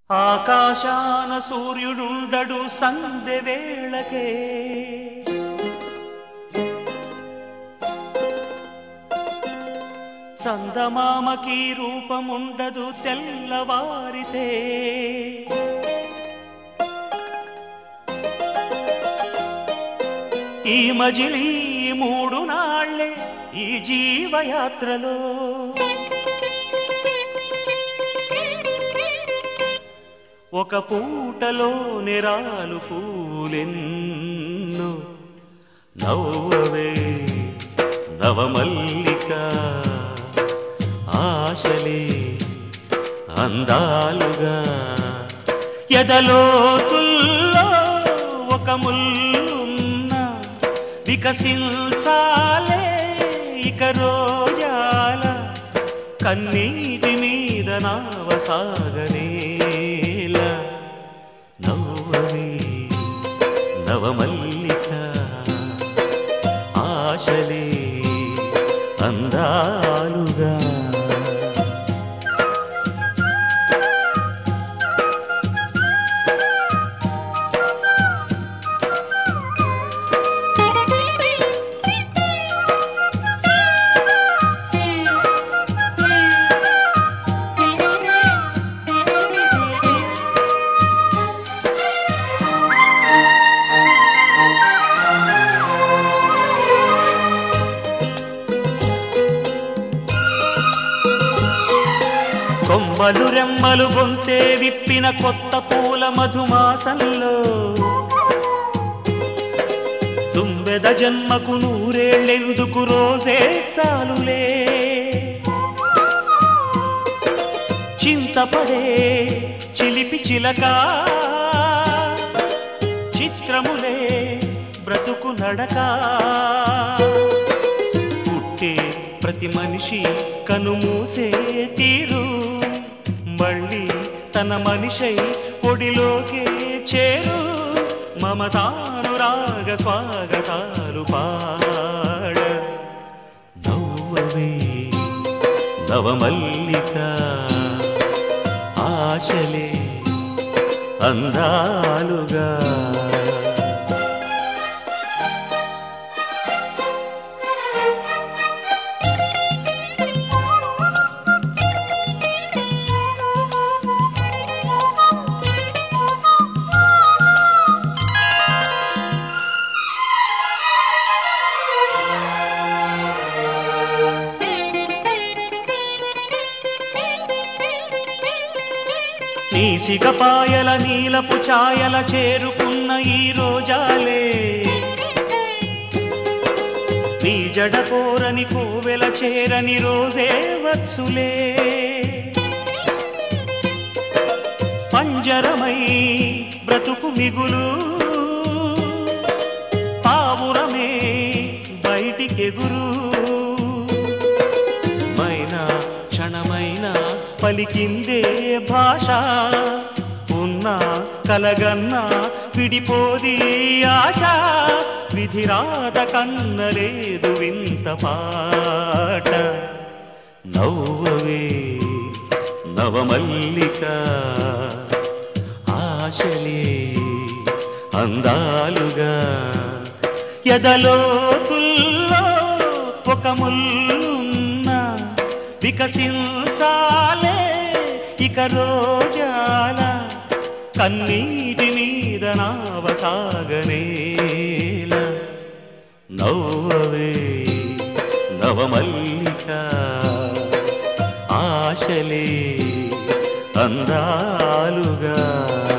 ఆకాశాన సూర్యుడుండడు సందె వేళకే చందమామకి రూపముండదు తెల్లవారితే ఈ మజిలీ మూడు నాళ్ళే ఈ జీవయాత్రలో ఒక పూటలో నిరాలు పూలెన్ను నవ్వవే నవమల్లిక ఆశలే అందాలుగా ఎదలోతుల్లో ఒక ముల్లున్న వికసించాలే ఇక రోజాల కన్నీటి మీద నావసాగనేల నవ్వవే నవమల్లిక ఆశలే అందాలుగా కొమ్మలు రెమ్మలు గొంతే విప్పిన కొత్త పూల మధుమాసంలో తుంబెద జన్మకు నూరేళ్ళెందుకు రోజే చాలులే చింతపడే చిలిపి చిలక చిత్రములే బ్రతుకు నడక పుట్టే ప్రతి మనిషి కనుమూసే తీరు మళ్ళీ తన మనిషై ఒడిలోకే చేరు మమతానురాగ స్వాగతాలు పాడ నవ్వవే నవమల్లిక ఆశలే అందాలుగా నీ సిగపాయల నీలపు ఛాయల చేరుకున్న ఈ రోజాలే నీ జడ కోరని కోవెల చేరని రోజే వచ్చులే పంజరమై బ్రతుకు మిగులు పావురమే బయటికెగురు మైనా క్షణమైన పలికిందే భాష ఉన్నా కలగన్నా విడిపోది ఆశ విధిరాత కన్నలేదు వింత పాట నవ్వవే నవమల్లిక ఆశలే అందాలుగా ఎదలోతుల్లో ఒక ముల్లున్న వికసించాలే ఇక రోజాల కన్నీటి మీద నావసాగనేల నవ్వవే నవమల్లిక ఆశలే అందాలుగా